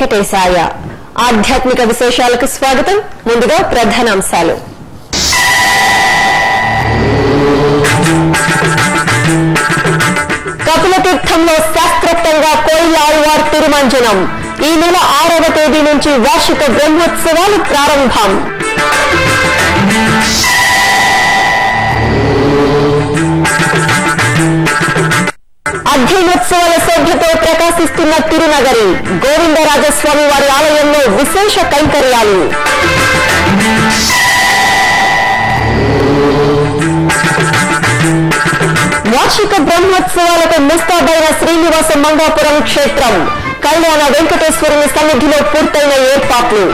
వెంకటేశాయ ఆధ్యాత్మిక విశేషాలకు స్వాగతం ముందుగా ప్రధానాంశాలు కపిలతీర్థంలో శాస్త్రోక్తంగా కోయిలాళ్వార్ తిరుమంజనం ఈ నెల ఆరవ తేదీ నుంచి వార్షిక బ్రహ్మోత్సవాలు ప్రారంభం అధ్యయనోత్సవాల శోభతో ప్రకాశిస్తున్న తిరునగరి గోవిందరాజస్వామి వారి ఆలయంలో విశేష కైంకర్యాలు వార్షిక బ్రహ్మోత్సవాలకు ముస్తాబైన శ్రీనివాస మంగాపురం క్షేత్రం కళ్యాణ వెంకటేశ్వరుని సన్నిధిలో పూర్తయిన ఏర్పాట్లు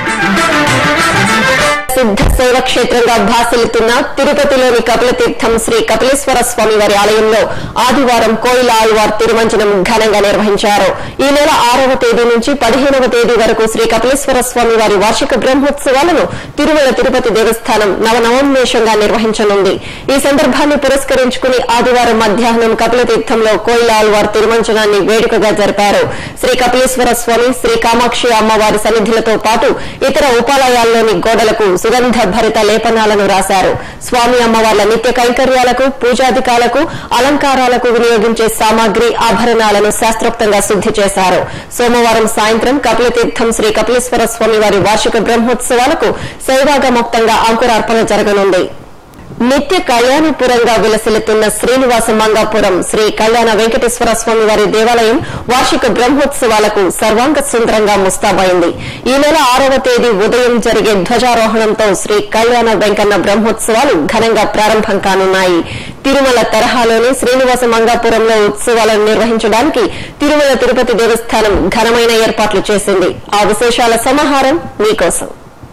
సిద్ధ శైవ క్షేత్రంగా భాసిల్లుతున్న తిరుపతిలోని కపిలతీర్థం శ్రీ కపిలేశ్వర స్వామి వారి ఆలయంలో ఆదివారం కోయిల ఆళ్వార్ తిరుమంజనం ఘనంగా నిర్వహించారు ఈ నెల ఆరవ తేదీ నుంచి పదిహేనవ తేదీ వరకు శ్రీ కపిలేశ్వర స్వామి వారి వార్షిక బ్రహ్మోత్సవాలను తిరుమల తిరుపతి దేవస్థానం నవనవోన్మేషంగా నిర్వహించనుంది ఈ సందర్భాన్ని పురస్కరించుకుని ఆదివారం మధ్యాహ్నం కపిలతీర్థంలో కోయిల ఆళ్వార్ తిరుమంజనాన్ని వేడుకగా జరిపారు శ్రీ కపిలేశ్వర స్వామి శ్రీ కామాక్షి అమ్మవారి సన్నిధులతో పాటు ఇతర ఉపాలయాల్లోని గోడలకు సుగంధ భరిత లేపనాలను రాశారు స్వామి అమ్మవార్ల నిత్య కైంకర్యాలకు పూజాధికాలకు అలంకారాలకు వినియోగించే సామాగ్రి ఆభరణాలను శాస్త్రోక్తంగా శుద్ది చేశారు సోమవారం సాయంత్రం కపిలతీర్థం శ్రీ కపిలేశ్వర స్వామి వారి వార్షిక బ్రహ్మోత్సవాలకు శైవాగమోక్తంగా అంకురార్పణ జరగనుంది నిత్య కళ్యాణపురంగా విలసిల్లుతున్న శ్రీనివాస మంగాపురం శ్రీ కళ్యాణ వెంకటేశ్వర స్వామి వారి దేవాలయం వార్షిక బ్రహ్మోత్సవాలకు సర్వాంగ సుందరంగా ముస్తాబైంది ఈ నెల ఆరవ తేదీ ఉదయం జరిగే ధ్వజారోహణంతో శ్రీ కళ్యాణ వెంకన్న బ్రహ్మోత్సవాలు ఘనంగా ప్రారంభం కానున్నాయి తిరుమల తరహాలోని శ్రీనివాస మంగాపురంలో ఉత్సవాలను నిర్వహించడానికి తిరుమల తిరుపతి దేవస్థానం ఘనమైన ఏర్పాట్లు చేసింది ఆ విశేషాల సమాహారం మీకోసం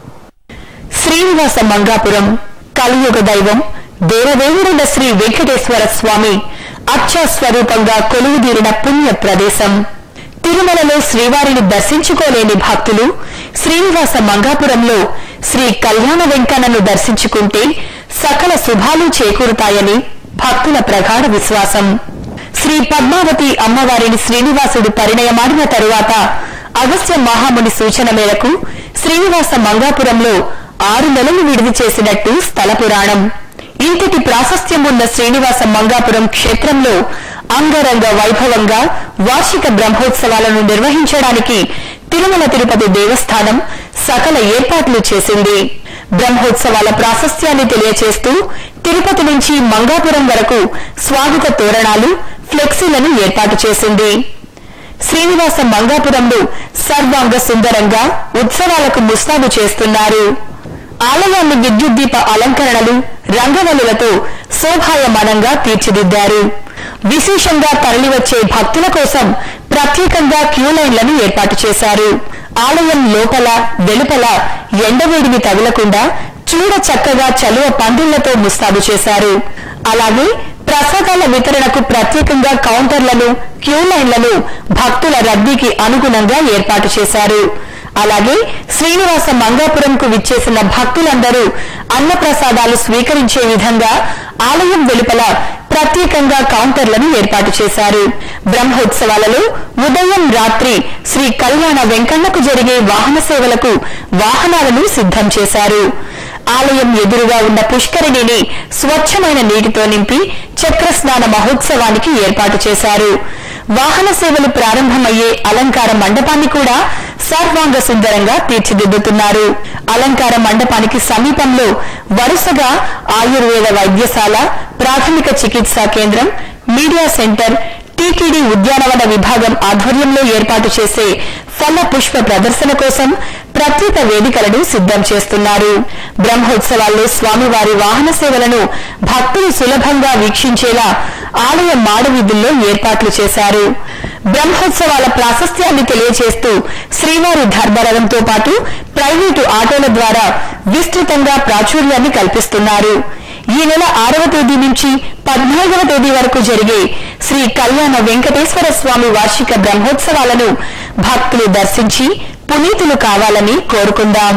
శ్రీనివాస మంగాపురం కలియుగ దైవం దేవదేవుడున్న శ్రీ వెంకటేశ్వర స్వామి అక్ష స్వరూపంగా కొలువుదీరిన పుణ్య ప్రదేశం తిరుమలలో శ్రీవారిని దర్శించుకోలేని భక్తులు శ్రీనివాస మంగాపురంలో శ్రీ కళ్యాణ వెంకన్నను దర్శించుకుంటే సకల శుభాలు చేకూరుతాయని భక్తుల ప్రగాఢ విశ్వాసం శ్రీ పద్మావతి అమ్మవారిని శ్రీనివాసుడు పరిణయమాడిన తరువాత అగస్త్య మహాముని సూచన మేరకు శ్రీనివాస మంగాపురంలో ఆరు నెలలు విడిది చేసినట్టు స్థల పురాణం ఇంతటి ప్రాశస్త్యం ఉన్న శ్రీనివాస మంగాపురం క్షేత్రంలో అంగరంగ వైభవంగా వార్షిక బ్రహ్మోత్సవాలను నిర్వహించడానికి తిరుమల తిరుపతి దేవస్థానం సకల ఏర్పాట్లు చేసింది బ్రహ్మోత్సవాల ప్రాశస్త్యాన్ని తెలియచేస్తూ తిరుపతి నుంచి మంగాపురం వరకు స్వాగత తోరణాలు ఫ్లెక్సీలను ఏర్పాటు చేసింది శ్రీనివాస మంగాపురంలో సర్వాంగ సుందరంగా ఉత్సవాలకు ముస్తాబు చేస్తున్నారు ఆలయాన్ని విద్యుత్ దీప అలంకరణలు రంగవల్లులతో శోభాయమానంగా తీర్చిదిద్దారు విశేషంగా తరలివచ్చే భక్తుల కోసం ప్రత్యేకంగా క్యూ లైన్లను ఏర్పాటు చేశారు ఆలయం లోపల వెలుపల ఎండవేడిని తగలకుండా చూడ చక్కగా చలువ పందిళ్లతో ముస్తాబు చేశారు అలాగే ప్రసాదాల వితరణకు ప్రత్యేకంగా కౌంటర్లను క్యూ లైన్లను భక్తుల రద్దీకి అనుగుణంగా ఏర్పాటు చేశారు అలాగే శ్రీనివాస మంగాపురంకు విచ్చేసిన భక్తులందరూ అన్నప్రసాదాలు స్వీకరించే విధంగా ఆలయం వెలుపల ప్రత్యేకంగా కౌంటర్లను ఏర్పాటు చేశారు బ్రహ్మోత్సవాలలో ఉదయం రాత్రి శ్రీ కళ్యాణ వెంకన్నకు జరిగే వాహన సేవలకు వాహనాలను సిద్ధం చేశారు ఆలయం ఎదురుగా ఉన్న పుష్కరిణిని స్వచ్ఛమైన నీటితో నింపి చక్రస్నాన మహోత్సవానికి ఏర్పాటు చేశారు వాహన సేవలు ప్రారంభమయ్యే అలంకార మండపాన్ని కూడా సర్వాంగ సుందరంగా తీర్చిదిద్దుతున్నారు అలంకార మండపానికి సమీపంలో వరుసగా ఆయుర్వేద వైద్యశాల ప్రాథమిక చికిత్సా కేంద్రం మీడియా సెంటర్ టీటీడీ ఉద్యానవన విభాగం ఆధ్వర్యంలో ఏర్పాటు చేసే ఫల పుష్ప ప్రదర్శన కోసం ప్రత్యేక వేదికలను సిద్ధం చేస్తున్నారు బ్రహ్మోత్సవాల్లో స్వామివారి వాహన సేవలను భక్తులు సులభంగా వీక్షించేలా ఆలయ మాడవీధుల్లో ఏర్పాట్లు చేశారు బ్రహ్మోత్సవాల ప్రాశస్త్యాన్ని తెలియజేస్తూ శ్రీవారి ధర్మరథంతో పాటు ప్రైవేటు ఆటోల ద్వారా విస్తృతంగా ప్రాచుర్యాన్ని కల్పిస్తున్నారు ఈ నెల ఆరవ తేదీ నుంచి పద్నాలుగవ తేదీ వరకు జరిగే శ్రీ కళ్యాణ వెంకటేశ్వర స్వామి వార్షిక బ్రహ్మోత్సవాలను భక్తులు దర్శించి పునీతులు కావాలని కోరుకుందాం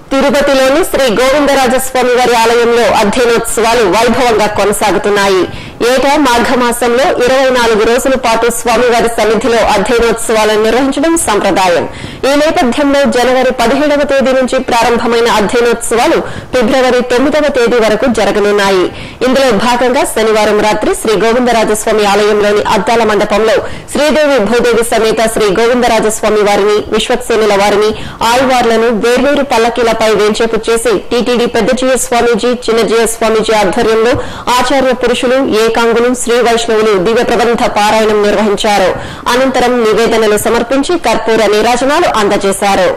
తిరుపతిలోని శ్రీ గోవిందరాజస్వామి వారి ఆలయంలో అధ్యయనోత్సవాలు వైభవంగా కొనసాగుతున్నాయి ఏటా మాఘమాసంలో ఇరవై నాలుగు రోజుల పాటు స్వామివారి సన్నిధిలో అధ్యయనోత్సవాలను నిర్వహించడం సంప్రదాయం ఈ నేపథ్యంలో జనవరి పదిహేడవ తేదీ నుంచి ప్రారంభమైన అధ్యయనోత్సవాలు ఫిబ్రవరి తొమ్మిదవ తేదీ వరకు జరగనున్నాయి ఇందులో భాగంగా శనివారం రాత్రి శ్రీ గోవిందరాజస్వామి ఆలయంలోని అద్దాల మండపంలో శ్రీదేవి భూదేవి సమేత శ్రీ గోవిందరాజస్వామి వారిని విశ్వక్సేనుల వారిని ఆళ్వార్లను వేర్వేరు పల్లకీలపై వేంచేపు చేసి టీటీడీ పెద్దజీయ స్వామీజీ చిన్నజీయ స్వామీజీ ఆధ్వర్యంలో ఆచార్య పురుషులు ఏకాంగులు శ్రీ వైష్ణవులు దివ్య ప్రబంధ పారాయణం నిర్వహించారు అనంతరం నివేదనలు సమర్పించి కర్పూర నీరాజనాలు అందజేశారు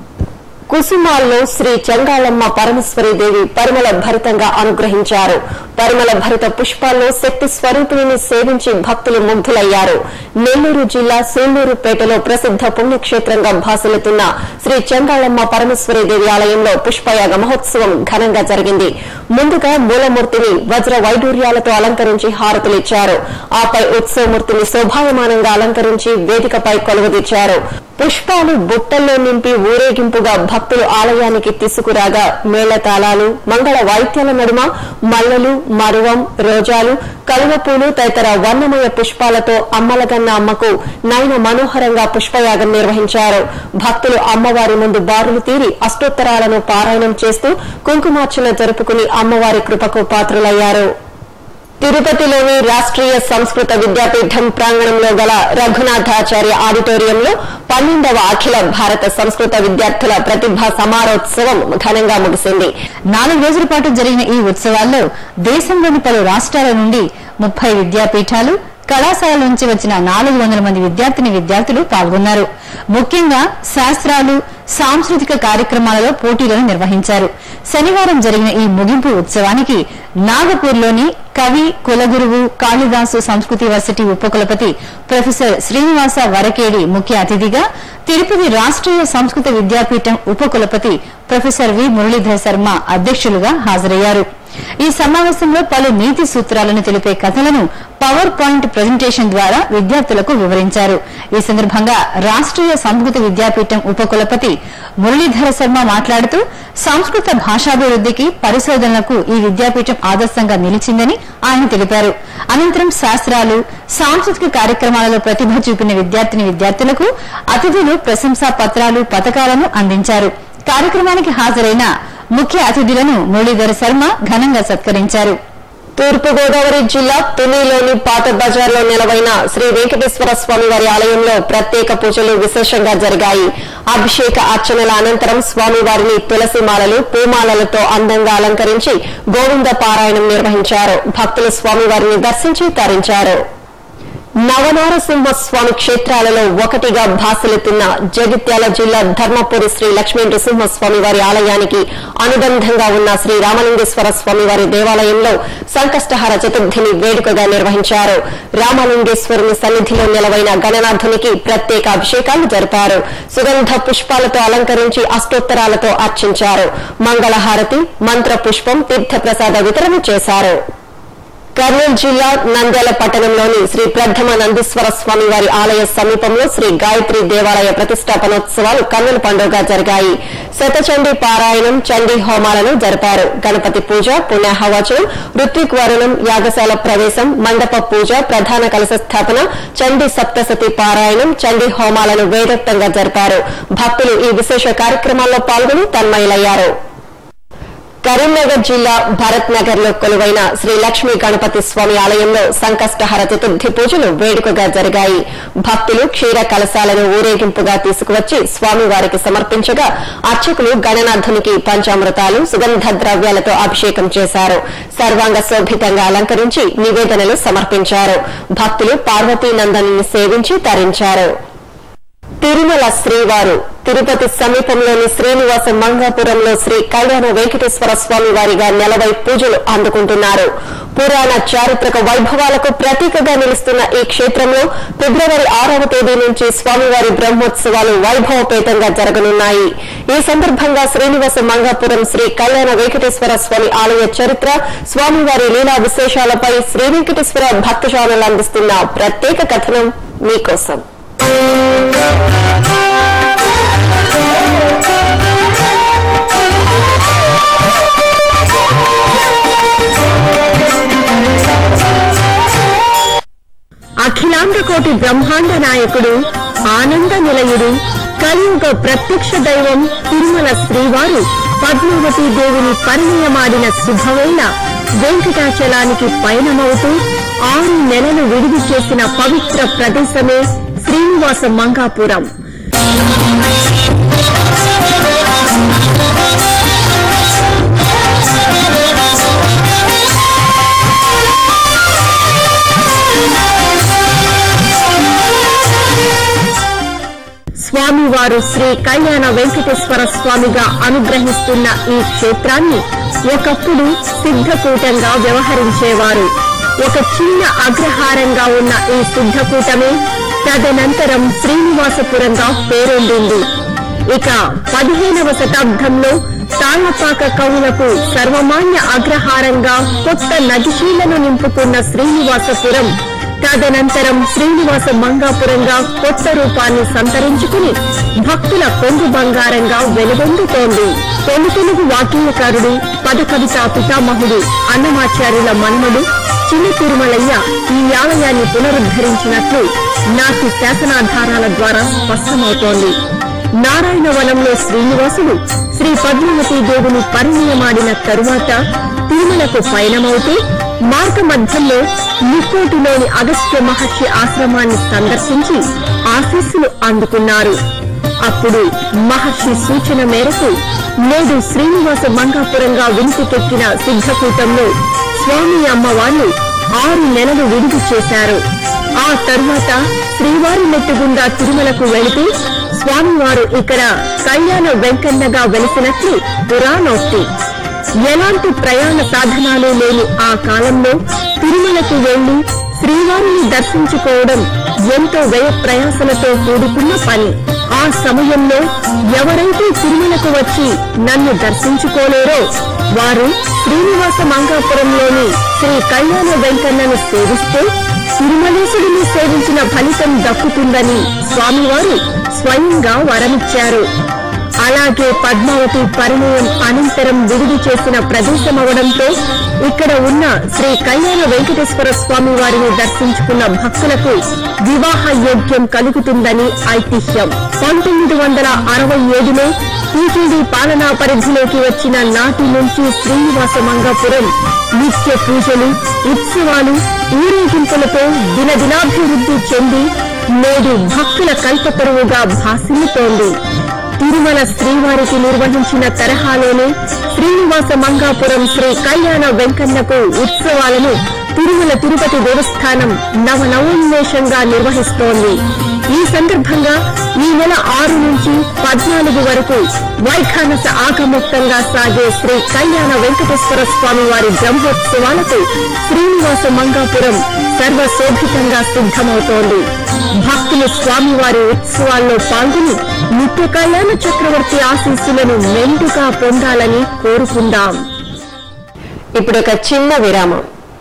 కుసుమాల్లో శ్రీ చెంగాళమ్మ పరమేశ్వరీదేవి పరిమళ భరితంగా అనుగ్రహించారు పరిమళ భరిత పుష్పాల్లో శక్తి స్వరూపిణిని సేవించి భక్తులు ముగ్ధులయ్యారు నెల్లూరు జిల్లా సూళ్లూరుపేటలో ప్రసిద్ధ పుణ్యక్షేత్రంగా భాసలుతున్న శ్రీ చెంగాళమ్మ పరమేశ్వరీదేవి ఆలయంలో పుష్పయాగ మహోత్సవం ఘనంగా జరిగింది ముందుగా మూలమూర్తిని వజ్ర వైడూర్యాలతో అలంకరించి హారతులిచ్చారు ఆపై ఉత్సవమూర్తిని శోభాయమానంగా అలంకరించి వేదికపై కొలువుదీర్చారు పుష్పాలు బుట్టల్లో నింపి ఊరేగింపుగా భక్తులు ఆలయానికి తీసుకురాగా మేళతాళాలు మంగళ వాయిద్యాల నడుమ మల్లెలు మరువం రోజాలు కలువపూలు తదితర వర్ణమయ పుష్పాలతో అమ్మలగన్న అమ్మకు నయన మనోహరంగా పుష్పయాగం నిర్వహించారు భక్తులు అమ్మవారి ముందు బారులు తీరి అష్టోత్తరాలను పారాయణం చేస్తూ కుంకుమార్చన జరుపుకుని అమ్మవారి కృపకు పాత్రులయ్యారు తిరుపతిలోని రాష్ట్రీయ సంస్కృత విద్యాపీఠం ప్రాంగణంలో గల రఘునాథాచార్య ఆడిటోరియంలో పన్నెండవ అఖిల భారత సంస్కృత విద్యార్థుల ప్రతిభా సమారోత్సవం ఘనంగా ముగిసింది నాలుగు రోజుల పాటు జరిగిన ఈ ఉత్సవాల్లో దేశంలోని పలు రాష్ట్రాల నుండి ముప్పై విద్యాపీఠాలు కళాశాలల నుంచి వచ్చిన నాలుగు వందల మంది విద్యార్థిని విద్యార్థులు పాల్గొన్నారు ముఖ్యంగా శాస్త్రాలు సాంస్కృతిక కార్యక్రమాలలో పోటీలను నిర్వహించారు శనివారం జరిగిన ఈ ముగింపు ఉత్సవానికి నాగపూర్లోని కవి కులగురువు కాళిదాసు సంస్కృతి వర్సిటీ ఉపకులపతి ప్రొఫెసర్ శ్రీనివాస వరకేడి ముఖ్య అతిథిగా తిరుపతి రాష్ట్రీయ సంస్కృత విద్యాపీఠం ఉపకులపతి ప్రొఫెసర్ వి మురళీధర్ శర్మ అధ్యక్షులుగా హాజరయ్యారు ఈ సమావేశంలో పలు నీతి సూత్రాలను తెలిపే కథలను పవర్ పాయింట్ ప్రజెంటేషన్ ద్వారా విద్యార్థులకు వివరించారు ఈ సందర్భంగా రాష్ట్రీయ సంస్కృత విద్యాపీఠం ఉపకులపతి మురళీధర శర్మ మాట్లాడుతూ సంస్కృత భాషాభివృద్ధికి పరిశోధనలకు ఈ విద్యాపీఠం ఆదర్శంగా నిలిచిందని ఆయన తెలిపారు అనంతరం శాస్త్రాలు సాంస్కృతిక కార్యక్రమాలలో ప్రతిభ చూపిన విద్యార్థిని విద్యార్థులకు అతిథులు ప్రశంసా పత్రాలు పథకాలను అందించారు కార్యక్రమానికి హాజరైన ముఖ్య అతిథులను మురళీధర శర్మ ఘనంగా సత్కరించారు తూర్పుగోదావరి జిల్లా తునిలోని పాత బజార్లో నెలవైన శ్రీ వెంకటేశ్వర స్వామి వారి ఆలయంలో ప్రత్యేక పూజలు విశేషంగా జరిగాయి అభిషేక అర్చనల అనంతరం స్వామివారిని తులసి మాలలు పూమాలలతో అందంగా అలంకరించి గోవింద పారాయణం నిర్వహించారు భక్తులు స్వామివారిని దర్శించి తరించారు నవనారసింహ స్వామి క్షేత్రాలలో ఒకటిగా భాసలుతున్న జగిత్యాల జిల్లా ధర్మపురి శ్రీ లక్ష్మీ నృసింహస్వామి వారి ఆలయానికి అనుబంధంగా ఉన్న శ్రీ రామలింగేశ్వర స్వామి వారి దేవాలయంలో సంకష్టహర చతుర్థిని వేడుకగా నిర్వహించారు రామలింగేశ్వరుని సన్నిధిలో నిలవైన గణనాథునికి ప్రత్యేక అభిషేకాలు జరిపారు సుగంధ పుష్పాలతో అలంకరించి అష్టోత్తరాలతో అర్చించారు మంగళహారతి మంత్ర పుష్పం తీర్థప్రసాద వితరణ చేశారు కర్నూలు జిల్లా నంద్యాల పట్టణంలోని శ్రీ ప్రథమ నందీశ్వర స్వామి వారి ఆలయ సమీపంలో శ్రీ గాయత్రి దేవాలయ ప్రతిష్టాపనోత్సవాలు కన్నుల పండుగగా జరిగాయి శతచండీ పారాయణం చండీ హోమాలను జరిపారు గణపతి పూజ పుణ్యాహవచనం ఋత్విక్ వరుణం యాగశాల ప్రవేశం మండప పూజ ప్రధాన కలశ స్థాపన చండీ సప్తసతి పారాయణం చండీ హోమాలను వేదోక్తంగా జరిపారు భక్తులు ఈ విశేష కార్యక్రమాల్లో పాల్గొని తన్మయులయ్యారు కరీంనగర్ జిల్లా భరత్ నగర్ లో కొలువైన శ్రీ లక్ష్మీ గణపతి స్వామి ఆలయంలో సంకష్టహర చతుర్థి పూజలు వేడుకగా జరిగాయి భక్తులు క్షీర కలశాలను ఊరేగింపుగా తీసుకువచ్చి స్వామివారికి సమర్పించగా అర్చకులు గణనాథునికి పంచామృతాలు సుగంధ ద్రవ్యాలతో అభిషేకం చేశారు సర్వాంగ శోభితంగా అలంకరించి నివేదనలు సమర్పించారు భక్తులు పార్వతీ నందనుని సేవించి తరించారు తిరుమల శ్రీవారు తిరుపతి సమీపంలోని శ్రీనివాస మంగాపురంలో శ్రీ కళ్యాణ వెంకటేశ్వర స్వామి వారిగా నెలవై పూజలు అందుకుంటున్నారు పురాణ చారిత్రక వైభవాలకు ప్రతీకగా నిలుస్తున్న ఈ క్షేత్రంలో ఫిబ్రవరి ఆరవ తేదీ నుంచి స్వామివారి బ్రహ్మోత్సవాలు వైభవపేతంగా జరగనున్నాయి ఈ సందర్భంగా శ్రీనివాస మంగాపురం శ్రీ కళ్యాణ వెంకటేశ్వర స్వామి ఆలయ చరిత్ర స్వామివారి లీలా విశేషాలపై శ్రీ వెంకటేశ్వర భక్త ఛానల్ అందిస్తున్న ప్రత్యేక కథనం మీకోసం అఖిలాండకోటి బ్రహ్మాండ నాయకుడు ఆనంద నిలయుడు కలియుగ ప్రత్యక్ష దైవం తిరుమల శ్రీవారు పద్మావతి దేవిని పరిణయమాడిన శుభవేళ వెంకటాచలానికి పయనమవుతూ ఆరు నెలలు విడిది చేసిన పవిత్ర ప్రదేశమే శ్రీనివాస మంగాపురం స్వామివారు శ్రీ కళ్యాణ వెంకటేశ్వర స్వామిగా అనుగ్రహిస్తున్న ఈ క్షేత్రాన్ని ఒకప్పుడు సిద్ధకూటంగా వ్యవహరించేవారు ఒక చిన్న అగ్రహారంగా ఉన్న ఈ సిద్ధకూటమే తదనంతరం శ్రీనివాసపురంగా పేరొందింది ఇక పదిహేనవ శతాబ్దంలో తాళ్లపాక కవులకు సర్వమాన్య అగ్రహారంగా కొత్త నగిశీలను నింపుకున్న శ్రీనివాసపురం తదనంతరం శ్రీనివాస మంగాపురంగా కొత్త రూపాన్ని సంతరించుకుని భక్తుల కొంగు బంగారంగా వెలుగొందుతోంది తొలి తెలుగు వాకీయకారుడు పదకవితా పితామహుడు అన్నమాచార్యుల మన్మడు చిన్న తిరుమలయ్య ఈ ఆలయాన్ని పునరుద్ధరించినట్లు నాటి శాసనాధారాల ద్వారా స్పష్టమవుతోంది నారాయణవనంలో శ్రీనివాసుడు శ్రీ పద్మావతి దేవుని పరిణయమాడిన తరువాత తిరుమలకు పయనమవుతూ మార్గ మధ్యంలో ముక్కోటిలోని అగస్త్య మహర్షి ఆశ్రమాన్ని సందర్శించి ఆశీస్సులు అందుకున్నారు అప్పుడు మహర్షి సూచన మేరకు నేడు శ్రీనివాస మంగాపురంగా వినిపికెక్కిన సిద్ధకూటంలో స్వామి అమ్మవార్లు ఆరు నెలలు విడుదల చేశారు ఆ తరువాత శ్రీవారి మెట్టుగుండా తిరుమలకు వెళితే స్వామివారు ఇక్కడ కళ్యాణ వెంకన్నగా వెలిసినట్లు పురాణోక్తి ఎలాంటి ప్రయాణ సాధనాలు లేని ఆ కాలంలో తిరుమలకు వెళ్లి శ్రీవారిని దర్శించుకోవడం ఎంతో వ్యయ ప్రయాసలతో కూడుకున్న పని ఆ సమయంలో ఎవరైతే తిరుమలకు వచ్చి నన్ను దర్శించుకోలేరో వారు శ్రీనివాస మంగాపురంలోని శ్రీ కళ్యాణ వెంకన్నను సేవిస్తే తిరుమలేశుడిని సేవించిన ఫలితం దక్కుతుందని స్వామివారు స్వయంగా వరమిచ్చారు అలాగే పద్మావతి పరిణయం అనంతరం విడిది చేసిన ప్రదేశమవడంతో ఇక్కడ ఉన్న శ్రీ కళ్యాణ వెంకటేశ్వర స్వామి వారిని దర్శించుకున్న భక్తులకు వివాహ యోగ్యం కలుగుతుందని ఐతిహ్యం పంతొమ్మిది వందల అరవై ఏడులో టీటీడీ పాలనా పరిధిలోకి వచ్చిన నాటి నుంచి శ్రీనివాస మంగాపురం నిత్య పూజలు ఉత్సవాలు ఊరేగింపులతో దినదినాభివృద్ధి చెంది నేడు భక్తుల కల్పతరువుగా భాసిల్లుతోంది తిరుమల శ్రీవారికి నిర్వహించిన తరహాలోనే శ్రీనివాస మంగాపురం శ్రీ కళ్యాణ వెంకన్నకు ఉత్సవాలను తిరుమల తిరుపతి దేవస్థానం నవనవోన్మేషంగా నిర్వహిస్తోంది ఈ సందర్భంగా ఈ నెల ఆరు నుంచి పద్నాలుగు వరకు వైఖానస ఆకముక్తంగా సాగే శ్రీ కళ్యాణ వెంకటేశ్వర స్వామి వారి బ్రహ్మోత్సవాలకు శ్రీనివాస మంగాపురం సర్వశోభితంగా సిద్ధమవుతోంది భక్తులు స్వామివారి ఉత్సవాల్లో పాల్గొని నిత్య కళ్యాణ చక్రవర్తి ఆశీస్సులను మెండుగా పొందాలని కోరుకుందాం ఇప్పుడు ఒక చిన్న విరామం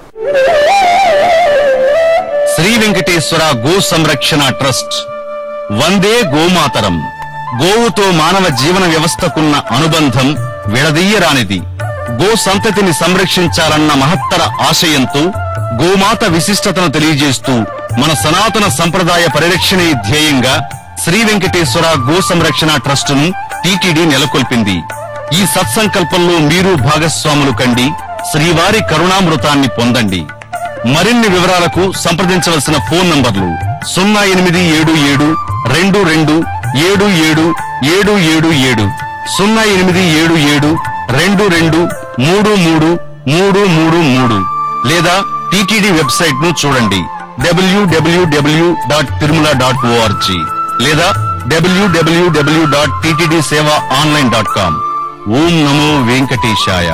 శ్రీ వెంకటేశ్వర గో సంరక్షణ ట్రస్ట్ వందే గోమాతరం గోవుతో మానవ జీవన వ్యవస్థకున్న అనుబంధం విడదీయరానిది గో సంతతిని సంరక్షించాలన్న మహత్తర ఆశయంతో గోమాత విశిష్టతను తెలియజేస్తూ మన సనాతన సంప్రదాయ పరిరక్షణే ధ్యేయంగా శ్రీ వెంకటేశ్వర గో సంరక్షణ ట్రస్టును టీటీడీ నెలకొల్పింది ఈ సత్సంకల్పంలో మీరు భాగస్వాములు కండి శ్రీవారి కరుణామృతాన్ని పొందండి మరిన్ని వివరాలకు సంప్రదించవలసిన ఫోన్ నంబర్లు సున్నా ఎనిమిది ఏడు ఏడు రెండు రెండు ఏడు ఏడు ఏడు ఏడు ఏడు సున్నా ఎనిమిది ఏడు ఏడు రెండు రెండు మూడు మూడు మూడు మూడు మూడు లేదా టీటీడీ వెబ్సైట్ ను చూడండి WWW dot Tirumala dot ORG లేదా WWW dot TTD Seva online dot com ఓం నమో వెంకటేశాయ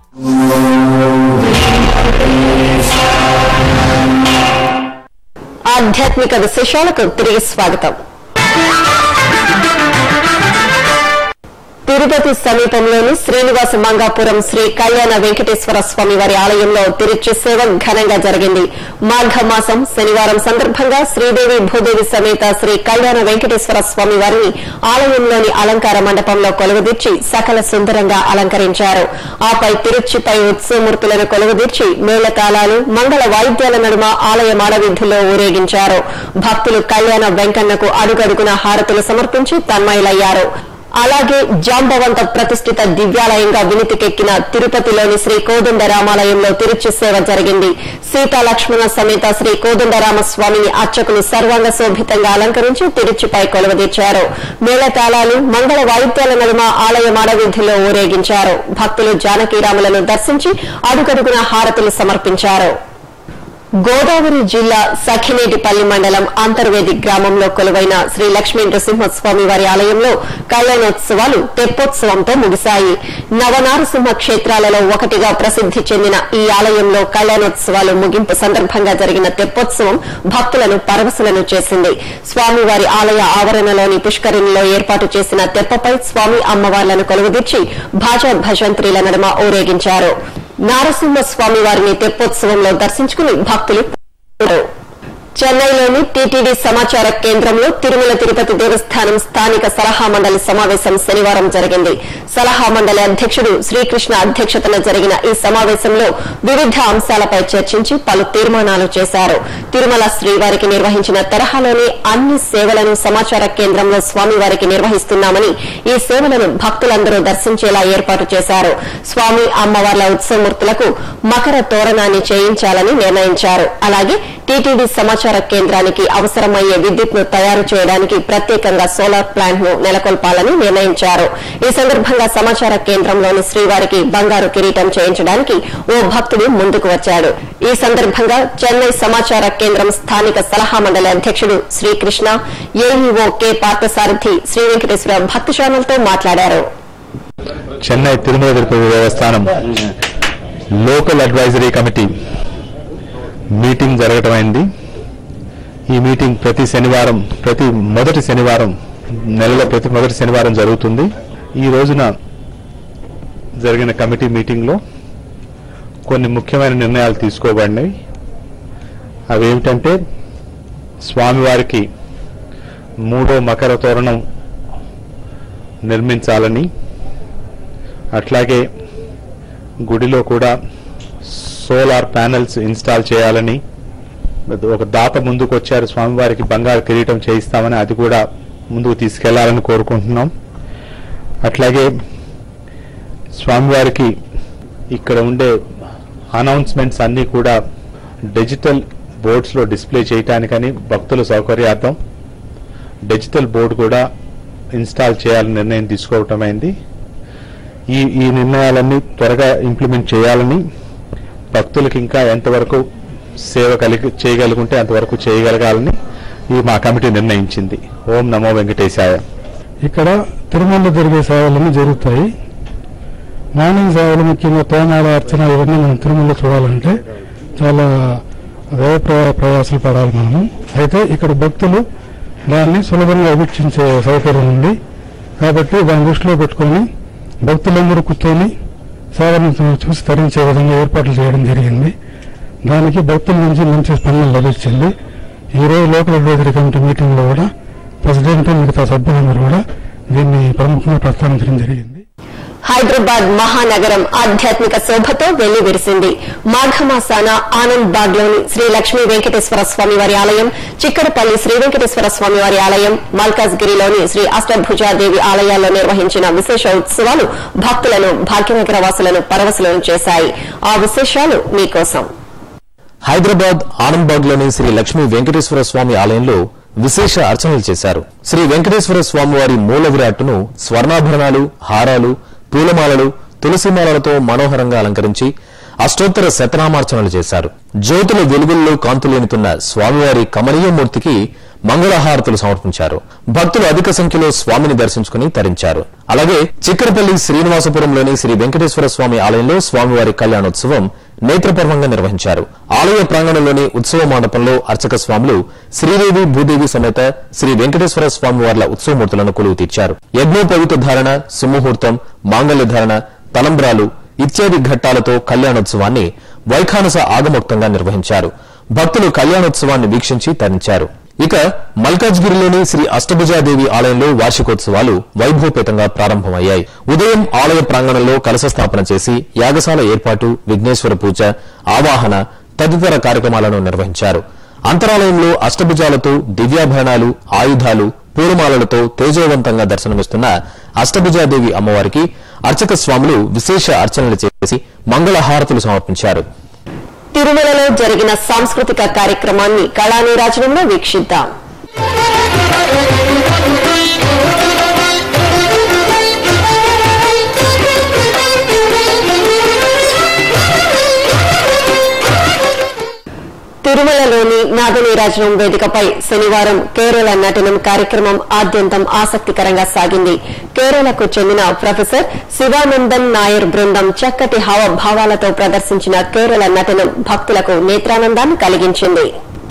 ఆధ్యాత్మిక విశేషాలకు తిరిగి స్వాగతం తిరుపతి సమీపంలోని శ్రీనివాస మంగాపురం శ్రీ కళ్యాణ వెంకటేశ్వర స్వామి వారి ఆలయంలో తిరుచి సేవ ఘనంగా జరిగింది మాఘమాసం శనివారం సందర్భంగా శ్రీదేవి భూదేవి సమేత శ్రీ కళ్యాణ వెంకటేశ్వర స్వామి వారిని ఆలయంలోని అలంకార మండపంలో కొలువుదీర్చి సకల సుందరంగా అలంకరించారు ఆపై తిరుచిపై ఉత్సవమూర్తులను కొలువుదీర్చి మేళతాళాలు మంగళ వాయిద్యాల నడుమ ఆలయ మాడవీధుల్లో ఊరేగించారు భక్తులు కళ్యాణ వెంకన్నకు అడుగడుగున హారతులు సమర్పించి తన్మయులయ్యారు అలాగే జాంబవంత ప్రతిష్ఠిత దివ్యాలయంగా వినితికెక్కిన తిరుపతిలోని శ్రీ కోదండ రామాలయంలో తిరుచి సేవ జరిగింది సీతా లక్ష్మణ సమేత శ్రీ కోదండరామ స్వామిని అర్చకులు సర్వాంగ శోభితంగా అలంకరించి తిరుచిపై కొలువదీర్చారు మేళతాళాలు మంగళ వాయిద్యాల నడుమ ఆలయ మాడవీధిలో ఊరేగించారు భక్తులు జానకీరాములను దర్శించి అడుగడుగున హారతులు సమర్పించారు గోదావరి జిల్లా సఖినేటిపల్లి మండలం అంతర్వేది గ్రామంలో కొలువైన శ్రీ లక్ష్మీ నృసింహస్వామి వారి ఆలయంలో కళ్యాణోత్సవాలు తెప్పోత్సవంతో ముగిశాయి నవనారసింహ క్షేత్రాలలో ఒకటిగా ప్రసిద్ది చెందిన ఈ ఆలయంలో కళ్యాణోత్సవాలు ముగింపు సందర్భంగా జరిగిన తెప్పోత్సవం భక్తులను పరవశులను చేసింది స్వామివారి ఆలయ ఆవరణలోని పుష్కరిణిలో ఏర్పాటు చేసిన తెప్పపై స్వామి అమ్మవార్లను కొలువుదీర్చి భాజా భజంత్రీల నడుమ ఊరేగించారు నారసింహ స్వామి వారిని తెప్పోత్సవంలో దర్శించుకుని భక్తులు పాల్గొన్నారు. చెన్నైలోని టీటీడీ సమాచార కేంద్రంలో తిరుమల తిరుపతి దేవస్థానం స్థానిక సలహా మండలి సమావేశం శనివారం జరిగింది సలహా మండలి అధ్యక్షుడు శ్రీకృష్ణ అధ్యక్షతన జరిగిన ఈ సమావేశంలో వివిధ అంశాలపై చర్చించి పలు తీర్మానాలు చేశారు తిరుమల శ్రీవారికి నిర్వహించిన తరహాలోనే అన్ని సేవలను సమాచార కేంద్రంలో స్వామివారికి నిర్వహిస్తున్నామని ఈ సేవలను భక్తులందరూ దర్శించేలా ఏర్పాటు చేశారు స్వామి అమ్మవార్ల ఉత్సవమూర్తులకు మకర తోరణాన్ని చేయించాలని నిర్ణయించారు అలాగే టీటీడీ సమాచార కేంద్రానికి అవసరమయ్యే విద్యుత్ ను తయారు చేయడానికి ప్రత్యేకంగా సోలార్ ప్లాంట్ ను నెలకొల్పాలని నిర్ణయించారు ఈ సందర్భంగా సమాచార కేంద్రంలోని శ్రీవారికి బంగారు కిరీటం చేయించడానికి ఓ భక్తుడు ముందుకు వచ్చాడు ఈ సందర్భంగా చెన్నై సమాచార కేంద్రం స్థానిక సలహా మండలి అధ్యక్షుడు Srikrishna AEO K Parthasarathi Sri Venkateswara Bhakti channel తో మాట్లాడారు చెన్నై తిరుమల తిరుపతి దేవస్థానం లోకల్ అడ్వైజరీ కమిటీ మీటింగ్ జరగటం అయింది ఈ మీటింగ్ ప్రతి శనివారం ప్రతి మొదటి శనివారం నెలలో ప్రతి మొదటి శనివారం జరుగుతుంది ఈ రోజున జరిగిన కమిటీ మీటింగ్లో కొన్ని ముఖ్యమైన నిర్ణయాలు తీసుకోబడినవి అవి ఏమిటంటే స్వామివారికి మూడో మకర తోరణం నిర్మించాలని అట్లాగే గుడిలో కూడా సోలార్ ప్యానెల్స్ ఇన్స్టాల్ చేయాలని ఒక దాత ముందుకు వచ్చారు స్వామివారికి బంగారు కిరీటం చేయిస్తామని అది కూడా ముందుకు తీసుకెళ్లాలని కోరుకుంటున్నాం అట్లాగే స్వామివారికి ఇక్కడ ఉండే అనౌన్స్మెంట్స్ అన్నీ కూడా డిజిటల్ బోర్డ్స్లో డిస్ప్లే చేయటానికని భక్తుల సౌకర్యార్థం డిజిటల్ బోర్డు కూడా ఇన్స్టాల్ చేయాలని నిర్ణయం తీసుకోవటం అయింది ఈ ఈ నిర్ణయాలన్నీ త్వరగా ఇంప్లిమెంట్ చేయాలని భక్తులకు ఇంకా ఎంతవరకు సేవ కలిగి చేయగలుగుంటే అంతవరకు చేయగలగాలని ఈ మా కమిటీ నిర్ణయించింది ఓం నమో వెంకటేశాయ ఇక్కడ తిరుమలలో జరిగే సేవలన్నీ జరుగుతాయి మార్నింగ్ సేవలు ముఖ్యంగా తోమాల అర్చన ఇవన్నీ మనం తిరుమలలో చూడాలంటే చాలా వ్యయ ప్ర- ప్రయాసాలు పడాలి మనము అయితే ఇక్కడ భక్తులు దాన్ని సులభంగా వీక్షించే సౌకర్యం ఉంది కాబట్టి దాన్ని దృష్టిలో పెట్టుకొని భక్తులందరూ కూర్చొని సేవలను చూ- చూసి తరించే విధంగా ఏర్పాట్లు చేయడం జరిగింది దానికి భక్తుల నుంచి మంచి స్పందన లభించింది ఈ రోజు లోకల్ అడ్వైజరీ కమిటీ మీటింగ్లో కూడా ప్రెసిడెంట్ మిగతా సభ్యులందరూ కూడా దీన్ని ప్రముఖంగా ప్రస్తావించడం జరిగింది హైదరాబాద్ మహానగరం ఆధ్యాత్మిక శోభతో వెళ్లి విరిసింది మాఘమాసాన ఆనంద్ బాగ్ లోని శ్రీ లక్ష్మీ వెంకటేశ్వర స్వామి వారి ఆలయం చిక్కడపల్లి శ్రీ వెంకటేశ్వర స్వామి వారి ఆలయం మల్కాజ్గిరిలోని శ్రీ అష్టభుజాదేవి ఆలయాల్లో నిర్వహించిన విశేష ఉత్సవాలు భక్తులను భాగ్యనగర వాసులను పరవశులను చేశాయి ఆ విశేషాలు మీకోసం హైదరాబాద్ ఆనంద్బాగ్ లోని శ్రీ లక్ష్మీ వెంకటేశ్వర స్వామి ఆలయంలో విశేష అర్చనలు చేశారు శ్రీ వెంకటేశ్వర స్వామి వారి మూల విరాట్టును స్వర్ణాభరణాలు హారాలు పూలమాలలు తులసిమాలలతో మనోహరంగా అలంకరించి అష్టోత్తర శతనామార్చనలు చేశారు జ్యోతుల వెలుగుల్లో కాంతులేనుతున్న స్వామివారి కమనీయ మూర్తికి మంగళహారతులు సమర్పించారు భక్తులు అధిక సంఖ్యలో స్వామిని దర్శించుకుని తరించారు అలాగే చిక్కరపల్లి శ్రీనివాసపురంలోని శ్రీ వెంకటేశ్వర స్వామి ఆలయంలో స్వామివారి కళ్యాణోత్సవం నేత్రపర్వంగా నిర్వహించారు ఆలయ ప్రాంగణంలోని ఉత్సవ మండపంలో అర్చక స్వాములు శ్రీదేవి భూదేవి సమేత శ్రీ వెంకటేశ్వర స్వామి వార్ల ఉత్సవమూర్తులను కొలువు తీర్చారు యజ్ఞోపవిత ధారణ సుముహూర్తం మాంగళ్య ధారణ తలంబ్రాలు ఇత్యాది ఘట్టాలతో కళ్యాణోత్సవాన్ని వైఖానస ఆగమోక్తంగా నిర్వహించారు భక్తులు కళ్యాణోత్సవాన్ని వీక్షించి తరించారు ఇక మల్కాజ్గిరిలోని శ్రీ అష్టభుజాదేవి ఆలయంలో వార్షికోత్సవాలు వైభవపేతంగా ప్రారంభమయ్యాయి ఉదయం ఆలయ ప్రాంగణంలో కలశ స్థాపన చేసి యాగశాల ఏర్పాటు విఘ్నేశ్వర పూజ ఆవాహన తదితర కార్యక్రమాలను నిర్వహించారు అంతరాలయంలో అష్టభుజాలతో దివ్యాభరణాలు ఆయుధాలు పూలమాలలతో తేజోవంతంగా దర్శనమిస్తున్న అష్టభుజాదేవి అమ్మవారికి అర్చక స్వాములు విశేష అర్చనలు చేసి మంగళహారతులు సమర్పించారు తిరుమలలో జరిగిన సాంస్కృతిక కార్యక్రమాన్ని కళానీరాజనంలో వీక్షిద్దాం తిరుమలలోని నాగనీరాజనం వేదికపై శనివారం కేరళ నటనం కార్యక్రమం ఆద్యంతం ఆసక్తికరంగా సాగింది కేరళకు చెందిన ప్రొఫెసర్ శివానందన్ నాయర్ బృందం చక్కటి హావభావాలతో ప్రదర్శించిన కేరళ నటనం భక్తులకు నేత్రానందాన్ని కలిగించింది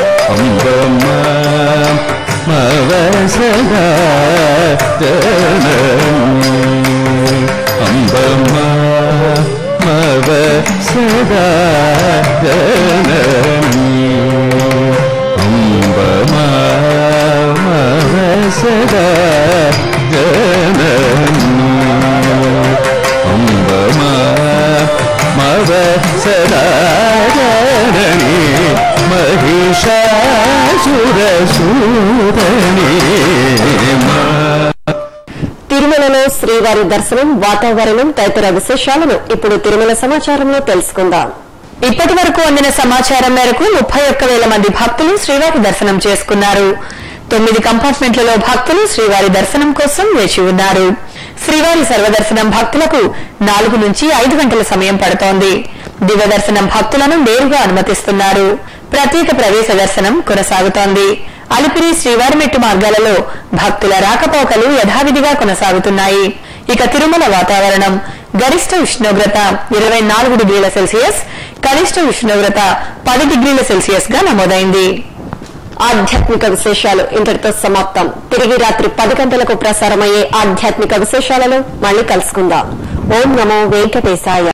తిరుమలలో శ్రీవారి దర్శనం వాతావరణం తదితర విశేషాలను ఇప్పుడు తిరుమల సమాచారంలో తెలుసుకుందాం ఇప్పటి వరకు అందిన సమాచారం మేరకు ముప్పై ఒక్క వేల మంది భక్తులు శ్రీవారి దర్శనం చేసుకున్నారు తొమ్మిది కంపార్ట్మెంట్లలో భక్తులు శ్రీవారి దర్శనం కోసం వేచి ఉన్నారు శ్రీవారి సర్వదర్శనం భక్తులకు నాలుగు నుంచి ఐదు గంటల సమయం పడుతోంది దివ్య దర్శనం భక్తులను నేరుగా అనుమతిస్తున్నారు ప్రత్యేక ప్రవేశ దర్శనం కొనసాగుతోంది అలిపిరి శ్రీవారిమెట్టు మార్గాలలో భక్తుల రాకపోకలు యథావిధిగా కొనసాగుతున్నాయి ఇక తిరుమల వాతావరణం గరిష్ట ఉష్ణోగ్రత ఇరవై నాలుగు డిగ్రీల సెల్సియస్ కనిష్ట ఉష్ణోగ్రత పది డిగ్రీల సెల్సియస్ గా నమోదైంది ఆధ్యాత్మిక విశేషాలు ఇంతటితో సమాప్తం తిరిగి రాత్రి పది గంటలకు ప్రసారమయ్యే ఆధ్యాత్మిక విశేషాలలో మళ్ళీ కలుసుకుందాం ఓం నమో వెంకటేశాయ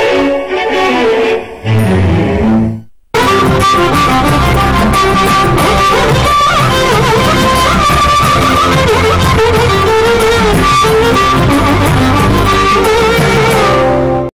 Thank you.